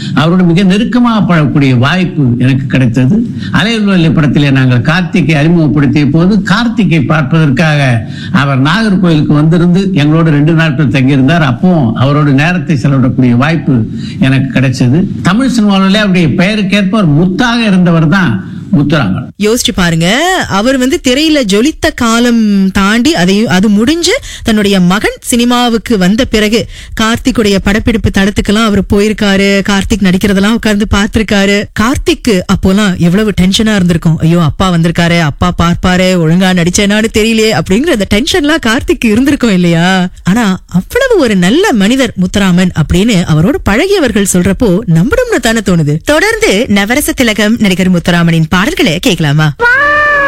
அவரோட மிக நெருக்கமாக பழகக்கூடிய வாய்ப்பு எனக்கு கிடைத்தது அலையுள்ள படத்திலே நாங்கள் கார்த்திகை அறிமுகப்படுத்திய போது கார்த்திகை பார்ப்பதற்காக அவர் நாகர்கோயிலுக்கு வந்திருந்து எங்களோடு ரெண்டு நாட்கள் தங்கியிருந்தார் அப்போ அவரோட நேரத்தை செலவிடக்கூடிய வாய்ப்பு எனக்கு கிடைச்சது தமிழ் சினிமாவிலே அவருடைய பெயருக்கேற்ப ஒரு முத்தாக இருந்தவர் தான் முத்துராமன் யோசிச்சு பாருங்க அவர் வந்து திரையில ஜொலித்த காலம் தாண்டி அதை அது முடிஞ்சு தன்னுடைய மகன் சினிமாவுக்கு வந்த பிறகு கார்த்திக்குடைய படப்பிடிப்பு தளத்துக்கெல்லாம் அவர் போயிருக்காரு கார்த்திக் நடிக்கிறதெல்லாம் உட்கார்ந்து பார்த்திருக்காரு கார்த்திக்கு அப்போலாம் எவ்வளவு டென்ஷனா இருந்திருக்கும் ஐயோ அப்பா வந்திருக்காரு அப்பா பார்ப்பாரு ஒழுங்கா நடிச்சேனான்னு தெரியலையே அப்படிங்கிற அந்த டென்ஷன்லாம் கார்த்திக் இருந்திருக்கும் இல்லையா ஆனா அவ்வளவு ஒரு நல்ல மனிதர் முத்துராமன் அப்படின்னு அவரோட பழகியவர்கள் சொல்றப்போ நம்பணும்னு தானே தோணுது தொடர்ந்து நவரச திலகம் நடிகர் முத்துராமனின் பாடல்களை கேட்கலாமா